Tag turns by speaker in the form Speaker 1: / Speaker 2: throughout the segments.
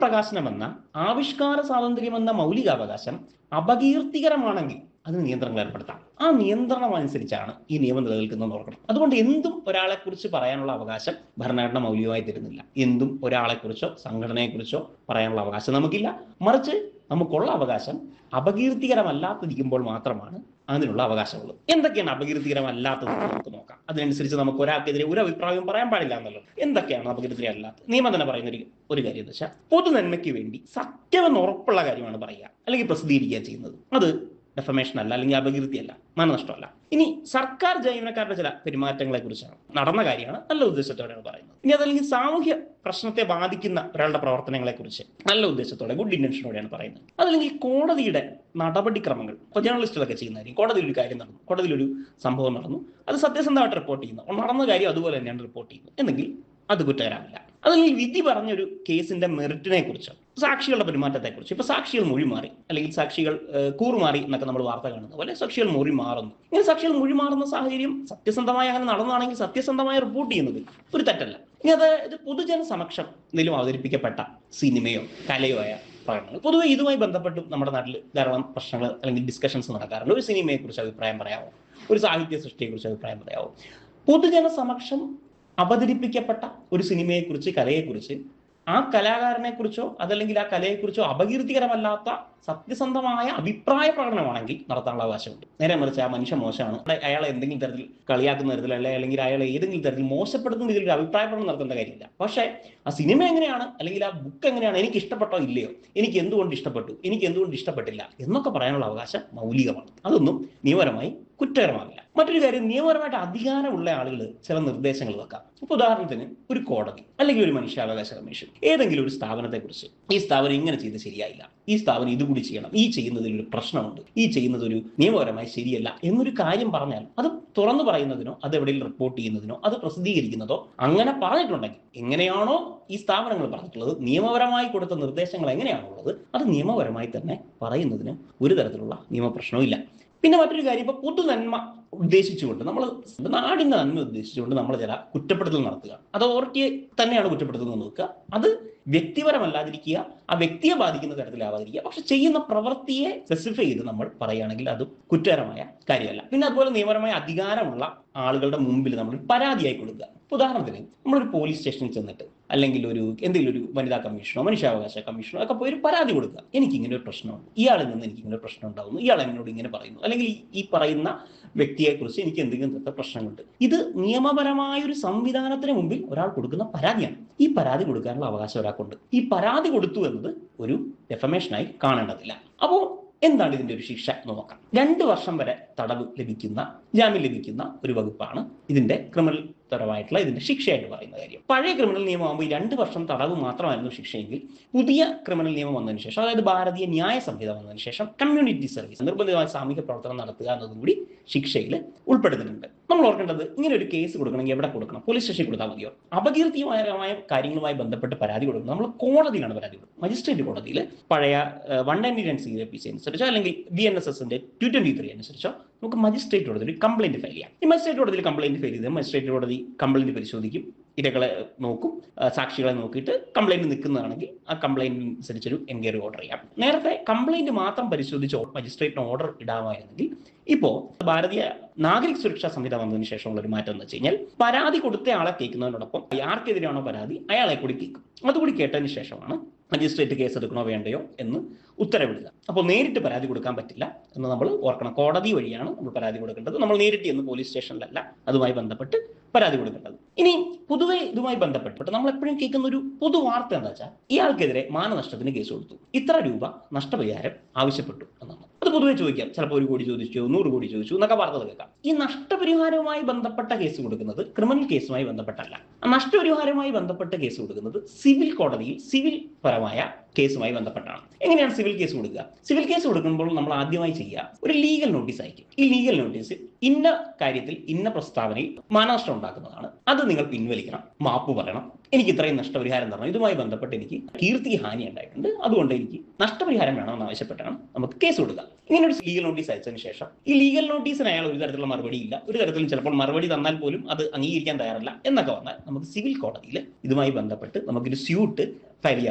Speaker 1: പ്രകാശനം എന്ന ആവിഷ്കാര സ്വാതന്ത്ര്യം എന്ന മൗലികാവകാശം അപകീർത്തികരമാണെങ്കിൽ അതിന് നിയന്ത്രണങ്ങൾ ഏർപ്പെടുത്താം ആ നിയന്ത്രണം അനുസരിച്ചാണ് ഈ നിയമം നിലനിൽക്കുന്നതെന്ന് ഓർക്കണം അതുകൊണ്ട് എന്തും ഒരാളെ കുറിച്ച് പറയാനുള്ള അവകാശം ഭരണഘടന മൗലികമായി തരുന്നില്ല എന്തും ഒരാളെ കുറിച്ചോ സംഘടനയെക്കുറിച്ചോ പറയാനുള്ള അവകാശം നമുക്കില്ല മറിച്ച് നമുക്കുള്ള അവകാശം അപകീർത്തികരമല്ലാത്തിരിക്കുമ്പോൾ മാത്രമാണ് അതിനുള്ള അവകാശമുള്ളത് എന്തൊക്കെയാണ് അപകീർത്തികരമല്ലാത്തത് എന്ന് നമുക്ക് നോക്കാം അതിനനുസരിച്ച് നമുക്ക് ഒരാൾക്കെതിരെ ഒരു അഭിപ്രായവും പറയാൻ പാടില്ല എന്നുള്ളത് എന്തൊക്കെയാണ് അപകീർത്തികരമല്ലാത്തത് നിയമം തന്നെ പറയുന്ന ഒരു ഒരു കാര്യം എന്ന് വെച്ചാൽ പൊതു നന്മയ്ക്ക് വേണ്ടി സത്യമെന്ന് ഉറപ്പുള്ള കാര്യമാണ് പറയുക അല്ലെങ്കിൽ പ്രസിദ്ധീകരിക്കുക ചെയ്യുന്നത് അത് ഡെഫമേഷൻ അല്ല അല്ലെങ്കിൽ അപകീർത്തിയല്ല മാനനഷ്ടമല്ല ഇനി സർക്കാർ ജീവനക്കാരുടെ ചില പെരുമാറ്റങ്ങളെ കുറിച്ചാണ് നടന്ന കാര്യമാണ് നല്ല ഉദ്ദേശത്തോടെയാണ് പറയുന്നത് ഇനി അതല്ലെങ്കിൽ സാമൂഹ്യ പ്രശ്നത്തെ ബാധിക്കുന്ന ഒരാളുടെ പ്രവർത്തനങ്ങളെ കുറിച്ച് നല്ല ഉദ്ദേശത്തോടെ ഗുഡ് ഇന്റൻഷനോടെയാണ് പറയുന്നത് അതല്ലെങ്കിൽ കോടതിയുടെ നടപടിക്രമങ്ങൾ ഇപ്പോൾ ജേർണലിസ്റ്റുകളൊക്കെ ചെയ്യുന്നതായിരിക്കും കോടതിയിൽ ഒരു കാര്യം നടന്നു കോടതിയിൽ ഒരു സംഭവം നടന്നു അത് സത്യസന്ധമായിട്ട് റിപ്പോർട്ട് ചെയ്യുന്നു നടന്ന കാര്യം അതുപോലെ തന്നെയാണ് റിപ്പോർട്ട് ചെയ്യുന്നത് എന്നെങ്കിൽ അത് കുറ്റകരമല്ല അതല്ലെങ്കിൽ വിധി പറഞ്ഞൊരു കേസിന്റെ മെറിറ്റിനെ കുറിച്ച് സാക്ഷികളുടെ പെരുമാറ്റത്തെ കുറിച്ച് ഇപ്പൊ സാക്ഷികൾ മൊഴി മാറി അല്ലെങ്കിൽ സാക്ഷികൾ ഏഹ്, കൂറുമാറി എന്നൊക്കെ നമ്മൾ വാർത്ത കാണുന്ന പോലെ സാക്ഷികൾ മൊഴി മാറുന്നു ഇങ്ങനെ സാക്ഷികൾ മൊഴി മാറുന്ന സാഹചര്യം സത്യസന്ധമായി അങ്ങനെ നടന്നതാണെങ്കിൽ സത്യസന്ധമായി റിപ്പോർട്ട് ചെയ്യുന്നത് ഒരു തെറ്റല്ല ഇനി അത് ഇത് പൊതുജന സമക്ഷം എന്തെങ്കിലും അവതരിപ്പിക്കപ്പെട്ട സിനിമയോ കലയോ ആയ പ്രകടനങ്ങൾ പൊതുവെ ഇതുമായി ബന്ധപ്പെട്ടും നമ്മുടെ നാട്ടിൽ ധാരാളം പ്രശ്നങ്ങൾ അല്ലെങ്കിൽ ഡിസ്കഷൻസ് നടക്കാറുണ്ട് ഒരു സിനിമയെ കുറിച്ച് അഭിപ്രായം പറയാമോ ഒരു സാഹിത്യ സൃഷ്ടിയെ കുറിച്ച് അഭിപ്രായം പറയാമോ പൊതുജന സമക്ഷം അവതരിപ്പിക്കപ്പെട്ട ഒരു സിനിമയെക്കുറിച്ച് കലയെക്കുറിച്ച് ആ കലാകാരനെ കുറിച്ചോ അതല്ലെങ്കിൽ ആ കലയെക്കുറിച്ചോ അപകീർത്തികരമല്ലാത്ത സത്യസന്ധമായ അഭിപ്രായ പ്രകടനമാണെങ്കിൽ നടത്താനുള്ള അവകാശമുണ്ട് നേരെ മറിച്ച് ആ മനുഷ്യ മോശമാണ് അയാളെ- അയാളെ എന്തെങ്കിലും തരത്തിൽ കളിയാക്കുന്ന തരത്തിൽ അല്ലെ അല്ലെങ്കിൽ അയാളെ ഏതെങ്കിലും തരത്തിൽ മോശപ്പെടുത്തുന്ന രീതിയിൽ ഒരു അഭിപ്രായ പ്രകടനം നടത്തേണ്ട കാര്യമില്ല പക്ഷേ ആ സിനിമ എങ്ങനെയാണ് അല്ലെങ്കിൽ ആ ബുക്ക് എങ്ങനെയാണ് എനിക്ക് ഇഷ്ടപ്പെട്ടോ ഇല്ലയോ എനിക്ക് എന്തുകൊണ്ട് ഇഷ്ടപ്പെട്ടു എനിക്ക് എന്തുകൊണ്ട് ഇഷ്ടപ്പെട്ടില്ല എന്നൊക്കെ പറയാനുള്ള അവകാശം മൗലികമാണ് അതൊന്നും നിയമപരമായി കുറ്റകരമാകില്ല മറ്റൊരു കാര്യം നിയമപരമായിട്ട് അധികാരമുള്ള ആളുകൾ ചില നിർദ്ദേശങ്ങൾ വെക്കാം ഇപ്പൊ ഉദാഹരണത്തിന് ഒരു കോടതി അല്ലെങ്കിൽ ഒരു മനുഷ്യാവകാശ കമ്മീഷൻ ഏതെങ്കിലും ഒരു സ്ഥാപനത്തെ കുറിച്ച് ഈ സ്ഥാപനം ഇങ്ങനെ ചെയ്ത് ശരിയായില്ല ഈ സ്ഥാപനം ഇതുകൂടി ചെയ്യണം ഈ ചെയ്യുന്നതിൽ ഒരു പ്രശ്നമുണ്ട് ഈ ചെയ്യുന്നത് ഒരു നിയമപരമായി ശരിയല്ല എന്നൊരു കാര്യം പറഞ്ഞാൽ അത് തുറന്നു പറയുന്നതിനോ അത് എവിടെയെങ്കിലും റിപ്പോർട്ട് ചെയ്യുന്നതിനോ അത് പ്രസിദ്ധീകരിക്കുന്നതോ അങ്ങനെ പറഞ്ഞിട്ടുണ്ടെങ്കിൽ എങ്ങനെയാണോ ഈ സ്ഥാപനങ്ങൾ പറഞ്ഞിട്ടുള്ളത് നിയമപരമായി കൊടുത്ത നിർദ്ദേശങ്ങൾ എങ്ങനെയാണുള്ളത് അത് നിയമപരമായി തന്നെ പറയുന്നതിന് ഒരു തരത്തിലുള്ള നിയമപ്രശ്നവും ഇല്ല പിന്നെ മറ്റൊരു കാര്യം ഇപ്പൊ പൊതു നന്മ ഉദ്ദേശിച്ചുകൊണ്ട് നമ്മൾ നാടിന്റെ നന്മ ഉദ്ദേശിച്ചുകൊണ്ട് നമ്മൾ ചില കുറ്റപ്പെടുത്തൽ നടത്തുക അത് അതോറിറ്റിയെ തന്നെയാണ് കുറ്റപ്പെടുത്തുന്നത് നോക്കുക അത് വ്യക്തിപരമല്ലാതിരിക്കുക ആ വ്യക്തിയെ ബാധിക്കുന്ന തരത്തിലാവാതിരിക്കുക പക്ഷെ ചെയ്യുന്ന പ്രവൃത്തിയെ സ്പെസിഫൈ ചെയ്ത് നമ്മൾ പറയുകയാണെങ്കിൽ അത് കുറ്റകരമായ കാര്യമല്ല പിന്നെ അതുപോലെ നിയമപരമായ അധികാരമുള്ള ആളുകളുടെ മുമ്പിൽ നമ്മൾ ഒരു പരാതിയായി കൊടുക്കുക ഇപ്പൊ ഉദാഹരണത്തിന് നമ്മളൊരു പോലീസ് സ്റ്റേഷനിൽ ചെന്നിട്ട് അല്ലെങ്കിൽ ഒരു എന്തെങ്കിലും ഒരു വനിതാ കമ്മീഷനോ മനുഷ്യാവകാശ കമ്മീഷനോ ഒക്കെ പോയി ഒരു പരാതി കൊടുക്കുക എനിക്ക് ഇങ്ങനെ ഒരു പ്രശ്നമുണ്ട് ഇയാളിൽ നിന്ന് എനിക്ക് ഇങ്ങനെ ഒരു പ്രശ്നം ഉണ്ടാകുന്നു ഇയാൾ എന്നോട് ഇങ്ങനെ പറയുന്നു അല്ലെങ്കിൽ ഈ- ഈ പറയുന്ന വ്യക്തിയെക്കുറിച്ച് എനിക്ക് എന്തെങ്കിലും തരത്തിലുള്ള പ്രശ്നങ്ങളുണ്ട് ഇത് നിയമപരമായ ഒരു സംവിധാനത്തിന് മുമ്പിൽ ഒരാൾ കൊടുക്കുന്ന പരാതിയാണ് ഈ പരാതി കൊടുക്കാനുള്ള അവകാശം ഒരാൾക്കുണ്ട് ഈ പരാതി കൊടുത്തു എന്നത് ഒരു ഡെഫമേഷനായി കാണേണ്ടതില്ല അപ്പോൾ എന്താണ് ഇതിന്റെ ഒരു ശിക്ഷ എന്ന് നോക്കാം രണ്ട് വർഷം വരെ തടവ് ലഭിക്കുന്ന ജാമ്യം ലഭിക്കുന്ന ഒരു വകുപ്പാണ് ഇതിന്റെ ക്രിമിനൽ പരമായിട്ടുള്ള ഇതിന്റെ ശിക്ഷയായിട്ട് പറയുന്ന കാര്യം പഴയ ക്രിമിനൽ നിയമമാകുമ്പോൾ ഈ രണ്ട് വർഷം തടവ് മാത്രമായിരുന്നു ശിക്ഷയെങ്കിൽ പുതിയ ക്രിമിനൽ നിയമം വന്നതിന് ശേഷം അതായത് ഭാരതീയ ന്യായ സംഹിത വന്നതിന് ശേഷം കമ്മ്യൂണിറ്റി സർവീസ് നിർബന്ധിതമായ സാമൂഹിക പ്രവർത്തനം നടത്തുക എന്നതും കൂടി ശിക്ഷയിൽ ഉൾപ്പെടുത്തുന്നുണ്ട് നമ്മൾ ഓർക്കേണ്ടത് ഇങ്ങനെ ഒരു കേസ് കൊടുക്കണമെങ്കിൽ എവിടെ കൊടുക്കണം പോലീസ് സ്റ്റേഷനിൽ കൊടുത്താൽ മതിയോ അപകീർത്തികരമായ കാര്യങ്ങളുമായി ബന്ധപ്പെട്ട് പരാതി കൊടുക്കുന്നത് നമ്മൾ കോടതിയിലാണ് പരാതി കൊടുക്കുന്നത് മജിസ്ട്രേറ്റ് കോടതിയിൽ പഴയ one ninety nine C P C അനുസരിച്ചോ അല്ലെങ്കിൽ ബി എൻ എസ് എസിന്റെ ടു ട്വന്റി ത്രീ അനുസരിച്ചോ നമുക്ക് മജിസ്ട്രേറ്റ് കോടതിയിൽ കംപ്ലൈന്റ് ഫയൽ ചെയ്യാം ഈ മജിസ്ട്രേറ്റ് കോടതിയിൽ കംപ്ലൈന്റ് ഫയൽ ചെയ്ത് മജിസ്ട്രേറ്റ് കോടതി കംപ്ലൈന്റ് പരിശോധിക്കും ഇരകളെ നോക്കും ആ, സാക്ഷികളെ നോക്കിയിട്ട് കംപ്ലൈന്റ് നിൽക്കുന്നതാണെങ്കിൽ ആ കംപ്ലൈന്റ് അനുസരിച്ചൊരു എൻക്വയറി ഓർഡർ ചെയ്യാം നേരത്തെ കംപ്ലൈന്റ് മാത്രം പരിശോധിച്ച് മജിസ്ട്രേറ്റിന് ഓർഡർ ഇടാമായിരുന്നെങ്കിൽ ഇപ്പോ ഭാരതീയ നാഗരിക സുരക്ഷാ സംഹിത വന്നതിന് ശേഷമുള്ള ഒരു മാറ്റം എന്ന് വെച്ച് കഴിഞ്ഞാൽ പരാതി കൊടുത്ത ആളെ കേൾക്കുന്നതിനോടൊപ്പം ആർക്കെതിരെയാണോ പരാതി അയാളെ കൂടി കേൾക്കും അതുകൂടി കേട്ടതിന് ശേഷമാണ് മജിസ്ട്രേറ്റ് കേസ് എടുക്കണോ വേണ്ടയോ എന്ന് ഉത്തരവിടുക അപ്പോൾ നേരിട്ട് പരാതി കൊടുക്കാൻ പറ്റില്ല എന്ന് നമ്മൾ ഓർക്കണം കോടതി വഴിയാണ് നമ്മൾ പരാതി കൊടുക്കേണ്ടത് നമ്മൾ നേരിട്ട് എന്ന് പോലീസ് സ്റ്റേഷനിലല്ല അതുമായി ബന്ധപ്പെട്ട് പരാതി കൊടുക്കേണ്ടത് ഇനി പൊതുവെ ഇതുമായി ബന്ധപ്പെട്ട് നമ്മൾ എപ്പോഴും കേൾക്കുന്ന ഒരു പൊതു വാർത്ത എന്താ വെച്ചാൽ ഇയാൾക്കെതിരെ മാനനഷ്ടത്തിന് കേസ് കൊടുത്തു ഇത്ര രൂപ നഷ്ടപരിഹാരം ആവശ്യപ്പെട്ടു എന്നാണ് അത് പൊതുവെ ചോദിക്കാം ചിലപ്പോൾ ഒരു കോടി ചോദിച്ചു നൂറ് കോടി ചോദിച്ചു എന്നൊക്കെ വാർത്തകൾ കേൾക്കാം ഈ നഷ്ടപരിഹാരവുമായി ബന്ധപ്പെട്ട കേസ് കൊടുക്കുന്നത് ക്രിമിനൽ കേസുമായി ബന്ധപ്പെട്ടല്ല ആ നഷ്ടപരിഹാരവുമായി ബന്ധപ്പെട്ട കേസ് കൊടുക്കുന്നത് സിവിൽ കോടതിയിൽ സിവിൽ പരമായ കേസുമായി ബന്ധപ്പെട്ടാണ് എങ്ങനെയാണ് സിവിൽ കേസ് കൊടുക്കുക സിവിൽ കേസ് കൊടുക്കുമ്പോൾ നമ്മൾ ആദ്യമായി ചെയ്യുക ഒരു ലീഗൽ നോട്ടീസ് അയക്കും ഈ ലീഗൽ നോട്ടീസ് ഇന്ന കാര്യത്തിൽ ഇന്ന പ്രസ്താവനയിൽ മാനനഷ്ടം ഉണ്ടാക്കുന്നതാണ് അത് നിങ്ങൾ പിൻവലിക്കണം മാപ്പ് പറയണം എനിക്ക് ഇത്രയും നഷ്ടപരിഹാരം തരണം ഇതുമായി ബന്ധപ്പെട്ട് എനിക്ക് കീർത്തി ഹാനി ഉണ്ടായിട്ടുണ്ട് അതുകൊണ്ട് എനിക്ക് നഷ്ടപരിഹാരം വേണമെന്ന് ആവശ്യപ്പെട്ടാണ് നമുക്ക് കേസ് കൊടുക്കുക ഇങ്ങനെ ഒരു ലീഗൽ നോട്ടീസ് അയച്ചതിന് ശേഷം ഈ ലീഗൽ നോട്ടീസിന് അയാൾ ഒരു തരത്തിലുള്ള മറുപടി ഇല്ല ഒരു തരത്തിലും ചിലപ്പോൾ മറുപടി തന്നാൽ പോലും അത് അംഗീകരിക്കാൻ തയ്യാറല്ല എന്നൊക്കെ വന്നാൽ നമുക്ക് സിവിൽ കോടതിയിൽ ഇതുമായി ബന്ധപ്പെട്ട് നമുക്കൊരു സ്യൂട്ട് ഫയൽ ചെയ്യാവുന്നതാണ്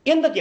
Speaker 1: എന്തൊക്കെയാണ്